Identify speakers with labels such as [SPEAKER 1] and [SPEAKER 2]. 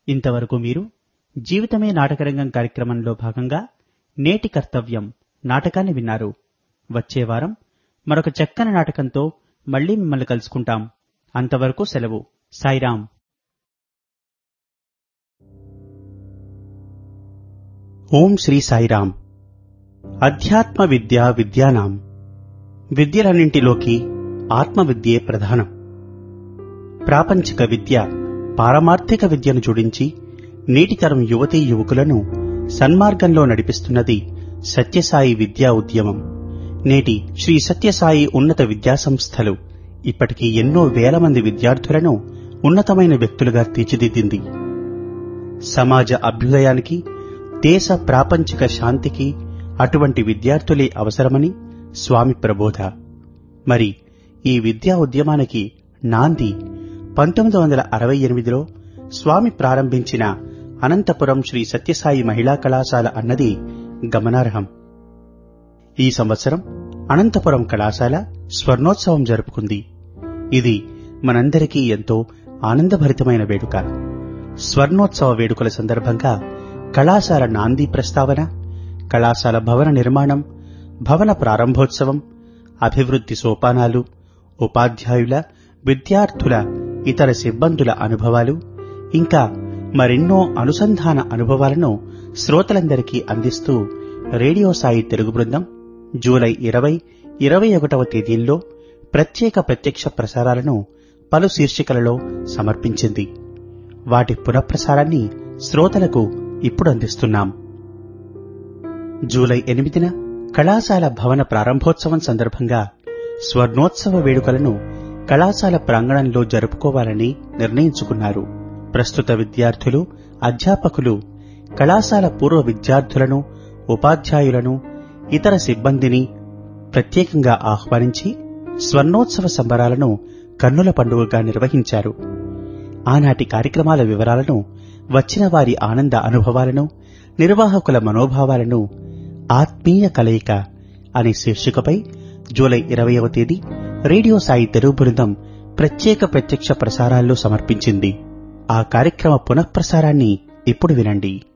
[SPEAKER 1] ఇంతవరకు మీరు జీవితమే నాటకరంగం కార్యక్రమంలో భాగంగా నేటి కర్తవ్యం నాటకాన్ని విన్నారు వచ్చే వారం మరొక చక్కని నాటకంతో మళ్ళీ మిమ్మల్ని కలుసుకుంటాం అంతవరకు సెలవు సాయిరాం ఓం శ్రీ సాయిరాం అధ్యాత్మ విద్య విద్యానాం విద్యలన్నింటిలోకి ఆత్మ విద్యే ప్రధానం ప్రాపంచిక విద్య పారమార్థిక విద్యను జోడించి నేటితరం యువతీ యువకులను సన్మార్గంలో నడిపిస్తున్నది సత్యసాయి విద్యా ఉద్యమం నేటి శ్రీ సత్యసాయి ఉన్నత విద్యా సంస్థలు ఇప్పటికీ ఎన్నో వేల మంది విద్యార్థులను ఉన్నతమైన వ్యక్తులుగా తీర్చిదిద్దింది సమాజ అభ్యుదయానికి దేశ ప్రాపంచిక శాంతికి అటువంటి విద్యార్థులే అవసరమని స్వామి ప్రబోధ మరి ఈ విద్యా ఉద్యమానికి నాంది పంతొమ్మిది వందల అరవై ఎనిమిదిలో స్వామి ప్రారంభించిన అనంతపురం శ్రీ సత్యసాయి మహిళా కళాశాల అన్నది గమనార్హం ఈ సంవత్సరం అనంతపురం కళాశాల స్వర్ణోత్సవం జరుపుకుంది ఇది మనందరికీ ఎంతో ఆనందభరితమైన వేడుక స్వర్ణోత్సవ వేడుకల సందర్భంగా కళాశాల నాంది ప్రస్తావన కళాశాల భవన నిర్మాణం భవన ప్రారంభోత్సవం అభివృద్ధి సోపానాలు ఉపాధ్యాయుల విద్యార్థుల ఇతర సిబ్బందుల అనుభవాలు ఇంకా మరెన్నో అనుసంధాన అనుభవాలను శ్రోతలందరికీ అందిస్తూ రేడియో సాయి తెలుగు బృందం జూలై ఇరవై ఇరవై ఒకటవ తేదీల్లో ప్రత్యేక ప్రత్యక్ష ప్రసారాలను పలు శీర్షికలలో సమర్పించింది వాటి పునఃప్రసారాన్ని శ్రోతలకు ఇప్పుడు అందిస్తున్నాం జూలై ఎనిమిదిన కళాశాల భవన ప్రారంభోత్సవం సందర్భంగా స్వర్ణోత్సవ వేడుకలను కళాశాల ప్రాంగణంలో జరుపుకోవాలని నిర్ణయించుకున్నారు ప్రస్తుత విద్యార్థులు అధ్యాపకులు కళాశాల పూర్వ విద్యార్థులను ఉపాధ్యాయులను ఇతర సిబ్బందిని ప్రత్యేకంగా ఆహ్వానించి స్వర్ణోత్సవ సంబరాలను కన్నుల పండుగగా నిర్వహించారు ఆనాటి కార్యక్రమాల వివరాలను వచ్చిన వారి ఆనంద అనుభవాలను నిర్వాహకుల మనోభావాలను ఆత్మీయ కలయిక అనే శీర్షికపై జూలై ఇరవయవ తేదీ రేడియో సాయి తెలుగు బృందం ప్రత్యేక ప్రత్యక్ష ప్రసారాల్లో సమర్పించింది ఆ కార్యక్రమ పునఃప్రసారాన్ని ఇప్పుడు వినండి